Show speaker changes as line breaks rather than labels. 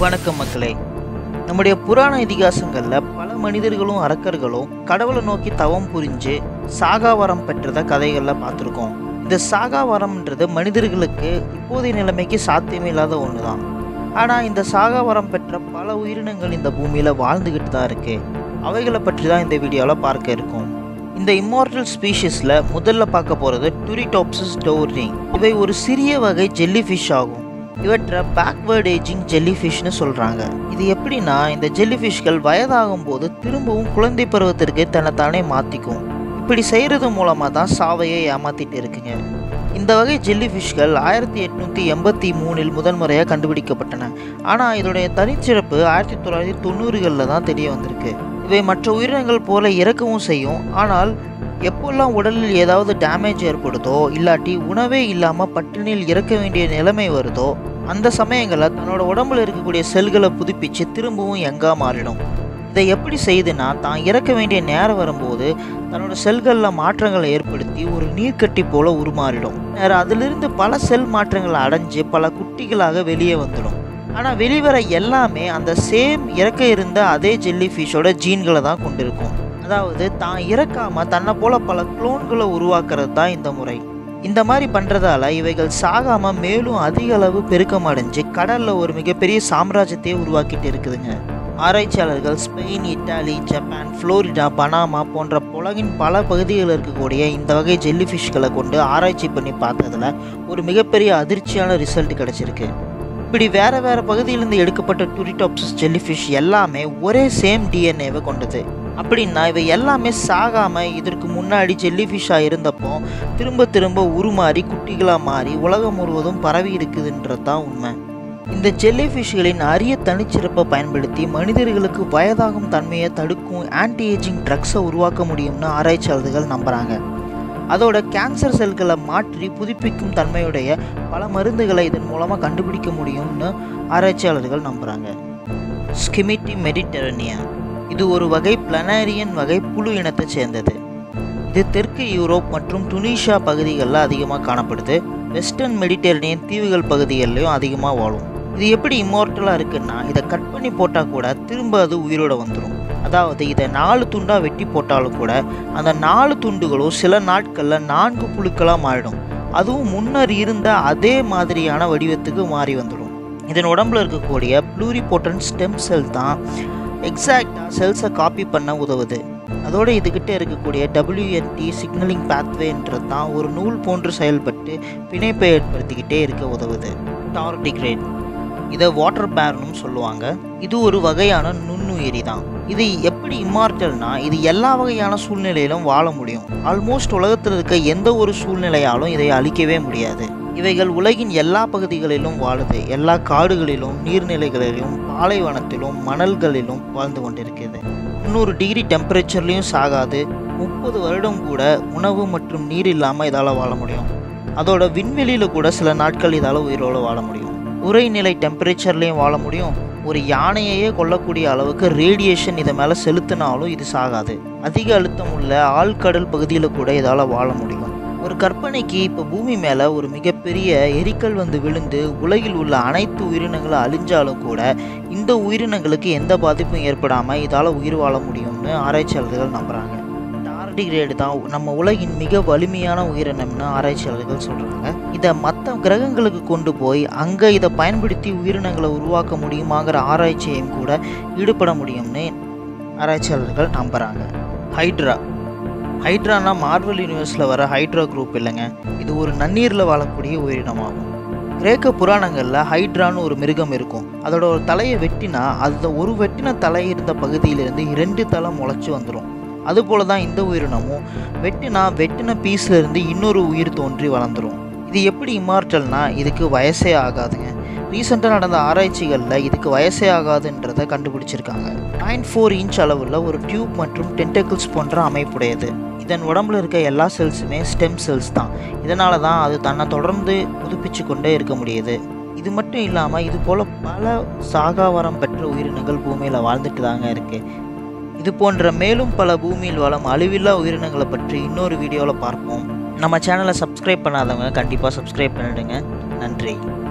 வணக்கம் மக்களே நம்முடைய புராண இதிகாசங்களில் பல மனிதர்களும் அரக்கர்களும் கடவுளை நோக்கி தவம் புரிஞ்சு சாகாவரம் பெற்றத கதைகளில் பார்த்துருக்கோம் இந்த சாகாவரம்ன்றது மனிதர்களுக்கு இப்போதைய நிலைமைக்கு சாத்தியமே இல்லாத ஒன்று தான் ஆனால் இந்த சாகாவரம் பெற்ற பல உயிரினங்கள் இந்த பூமியில் வாழ்ந்துக்கிட்டு தான் இருக்கு அவைகளை பற்றி தான் இந்த வீடியோவில் பார்க்க இருக்கோம் இந்த இம்மார்டல் ஸ்பீஷிஸில் முதல்ல பார்க்க போகிறது டுரிடாப்சிஸ் டோர்னிங் இவை ஒரு சிறிய வகை ஜெல்லி ஃபிஷ் ஆகும் இவற்றை பேக்வேர்ட் ஏஜிங் ஜெல்லி ஃபிஷ்னு சொல்கிறாங்க இது எப்படின்னா இந்த ஜெல்லி ஃபிஷ்கள் வயதாகும் போது திரும்பவும் குழந்தை பருவத்திற்கு தன்னைத்தானே மாற்றிக்கும் இப்படி செய்கிறது மூலமாக தான் சாவையை ஏமாத்திட்டு இருக்குங்க இந்த வகை ஜெல்லி ஃபிஷ்கள் ஆயிரத்தி எட்நூற்றி எண்பத்தி மூணில் முதன்முறையாக கண்டுபிடிக்கப்பட்டன ஆனால் இதோடைய தனிச்சிறப்பு ஆயிரத்தி தொள்ளாயிரத்தி தொண்ணூறுகளில் தான் தெரிய வந்திருக்கு இவை மற்ற உயிரினங்கள் போல இறக்கவும் செய்யும் ஆனால் எப்போல்லாம் உடலில் ஏதாவது டேமேஜ் ஏற்படுதோ இல்லாட்டி உணவே இல்லாமல் பட்டினியில் இறக்க வேண்டிய நிலைமை வருதோ அந்த சமயங்களில் தன்னோட உடம்புல இருக்கக்கூடிய செல்களை புதுப்பிச்சு திரும்பவும் எங்கா மாறிடும் இதை எப்படி செய்யுதுன்னா தான் இறக்க வேண்டிய நேரம் வரும்போது தன்னோட செல்களில் மாற்றங்களை ஏற்படுத்தி ஒரு நீர்க்கட்டி போல உருமாறிடும் நேரம் அதிலிருந்து பல செல் மாற்றங்களை அடைஞ்சு பல குட்டிகளாக வெளியே வந்துடும் ஆனால் வெளிவர எல்லாமே அந்த சேம் இறக்க இருந்த அதே ஜெல்லி ஃபிஷோட ஜீன்களை தான் கொண்டிருக்கும் அதாவது தான் இறக்காம தன்னை போல பல குளோன்களை உருவாக்குறது தான் இந்த முறை இந்த மாதிரி பண்ணுறதால இவைகள் சாகாம மேலும் அதிக அளவு பெருக்கம் அடைஞ்சு கடலில் ஒரு மிகப்பெரிய சாம்ராஜ்யத்தையே உருவாக்கிட்டு இருக்குதுங்க ஆராய்ச்சியாளர்கள் Spain Italy Japan Florida Panama போன்ற உலகின் பல பகுதிகளில் இருக்கக்கூடிய இந்த வகை ஜெல்லி ஃபிஷ்களை கொண்டு ஆராய்ச்சி பண்ணி பார்த்ததுல ஒரு மிகப்பெரிய அதிர்ச்சியான ரிசல்ட் கிடச்சிருக்கு இப்படி வேற வேற பகுதியிலிருந்து எடுக்கப்பட்ட டூரிடாப்சிஸ் ஜெல்லிஃபிஷ் எல்லாமே ஒரே சேம் டிஎன்ஏவை கொண்டது அப்படின்னா இவை எல்லாமே சாகாம இதற்கு முன்னாடி ஜெல்லிஃபிஷ்ஷாக இருந்தப்போ திரும்ப திரும்ப உருமாறி குட்டிகளாக மாறி உலகம் முழுவதும் பரவி இருக்குதுன்றது தான் உண்மை இந்த ஜெல்லிஃபிஷ்களின் அரிய தனிச்சிறப்பை பயன்படுத்தி மனிதர்களுக்கு வயதாகும் தன்மையை தடுக்கும் ஆன்டி ஏஜிங் ட்ரக்ஸை உருவாக்க முடியும்னு ஆராய்ச்சியாளர்கள் நம்புகிறாங்க அதோட கேன்சர் செல்களை மாற்றி புதுப்பிக்கும் தன்மையுடைய பல மருந்துகளை இதன் மூலமாக கண்டுபிடிக்க முடியும்னு ஆராய்ச்சியாளர்கள் நம்புகிறாங்க ஸ்கிமிட்டி மெடிட்டரேனியா இது ஒரு வகை பிளனேரியன் வகை புழு இனத்தை சேர்ந்தது இது தெற்கு யூரோப் மற்றும் டுனிஷியா பகுதிகளில் அதிகமாக காணப்படுது வெஸ்டர்ன் மெடிட்டரேனியன் தீவுகள் பகுதிகளிலையும் அதிகமாக வாழும் இது எப்படி இம்மார்ட்டலாக இருக்குன்னா இதை கட் பண்ணி போட்டால் கூட திரும்ப அது உயிரோட வந்துடும் அதாவது இதை நாலு துண்டாக வெட்டி போட்டாலும் கூட அந்த நாலு துண்டுகளும் சில நாட்களில் நான்கு புழுக்களாக மாறிடும் அதுவும் முன்னர் இருந்த அதே மாதிரியான வடிவத்துக்கு மாறி வந்துடும் இதன் உடம்புல இருக்கக்கூடிய ப்ளூரிபோட்டன் ஸ்டெம் செல் தான் எக்ஸாக்டாக செல்ஸை காப்பி பண்ண உதவுது அதோட இதுகிட்ட இருக்கக்கூடிய டபிள்யூஎன்டி சிக்னலிங் பாத்வேன்றது தான் ஒரு நூல் போன்று செயல்பட்டு பிணைப்பை ஏற்படுத்திக்கிட்டே இருக்க உதவுது டார்டிகிரேட் இதை வாட்டர் பேர்னும் சொல்லுவாங்க இது ஒரு வகையான நுண்ணுயிரி தான் இது எப்படி இம்மார்ட்டல்னா இது எல்லா வகையான சூழ்நிலையிலும் வாழ முடியும் ஆல்மோஸ்ட் உலகத்தில் இருக்க எந்த ஒரு சூழ்நிலையாலும் இதை அழிக்கவே முடியாது இவைகள் உலகின் எல்லா பகுதிகளிலும் வாழுது எல்லா காடுகளிலும் நீர்நிலைகளிலும் பாலைவனத்திலும் மணல்களிலும் வாழ்ந்து கொண்டிருக்கிறது முந்நூறு டிகிரி டெம்பரேச்சர்லேயும் சாகாது முப்பது வருடம் கூட உணவு மற்றும் நீர் இல்லாமல் இதால் வாழ முடியும் அதோட விண்வெளியில் கூட சில நாட்கள் இதால் உயிரோடு வாழ முடியும் உரைநிலை டெம்பரேச்சர்லேயும் வாழ முடியும் ஒரு யானையையே கொல்லக்கூடிய அளவுக்கு ரேடியேஷன் இதை மேலே செலுத்தினாலும் இது சாகாது அதிக அழுத்தம் உள்ள ஆழ்கடல் பகுதியில் கூட இதால் வாழ முடியும் ஒரு கற்பனைக்கு இப்போ பூமி மேலே ஒரு மிகப்பெரிய எரிக்கல் வந்து விழுந்து உலகில் உள்ள அனைத்து உயிரினங்களும் அழிஞ்சாலும் கூட இந்த உயிரினங்களுக்கு எந்த பாதிப்பும் ஏற்படாமல் இதால் உயிர் வாழ முடியும்னு ஆராய்ச்சியாளர்கள் நம்புகிறாங்க டார்டிகிரேடு தான் நம்ம உலகின் மிக வலிமையான உயிரினம்னு ஆராய்ச்சியாளர்கள் சொல்கிறாங்க இதை மற்ற கிரகங்களுக்கு கொண்டு போய் அங்கே இதை பயன்படுத்தி உயிரினங்களை உருவாக்க முடியுமாங்கிற ஆராய்ச்சியையும் கூட ஈடுபட முடியும்னு ஆராய்ச்சியாளர்கள் நம்புகிறாங்க ஹைட்ரா ஹைட்ரானா மார்வல் யூனிவர்ஸில் வர ஹைட்ரா குரூப் இல்லைங்க இது ஒரு நன்னீரில் வாழக்கூடிய உயிரினமாகும் கிரேக்க புராணங்களில் ஹைட்ரான்னு ஒரு மிருகம் இருக்கும் அதோட ஒரு தலையை வெட்டினா அது ஒரு வெட்டின தலை இருந்த பகுதியிலிருந்து இரண்டு தலை முளைச்சி வந்துடும் அதுபோல தான் இந்த உயிரினமும் வெட்டினா வெட்டின பீஸ்ல இருந்து இன்னொரு உயிர் தோன்றி வளர்ந்துடும் இது எப்படி இம்மார்ட்டல்னா இதுக்கு வயசே ஆகாதுங்க ரீசெண்டாக நடந்த ஆராய்ச்சிகளில் இதுக்கு வயசே ஆகாதுன்றதை கண்டுபிடிச்சிருக்காங்க நைன் ஃபோர் இன்ச் அளவில் ஒரு டியூப் மற்றும் டென்டக்கிள்ஸ் போன்ற அமைப்புடையது இதன் உடம்புல இருக்க எல்லா செல்ஸுமே ஸ்டெம் செல்ஸ் தான் இதனால தான் அது தன்னை தொடர்ந்து புதுப்பிச்சு கொண்டே இருக்க முடியுது இது மட்டும் இல்லாமல் இது போல் பல சாகாவரம் பெற்ற உயிரினங்கள் பூமியில் வாழ்ந்துட்டு தாங்க இருக்குது இது போன்ற மேலும் பல பூமியில் வாழும் அழிவில்லா உயிரினங்களை பற்றி இன்னொரு வீடியோவில் பார்ப்போம் நம்ம சேனலை சப்ஸ்கிரைப் பண்ணாதவங்க கண்டிப்பாக சப்ஸ்கிரைப் பண்ணிடுங்க நன்றி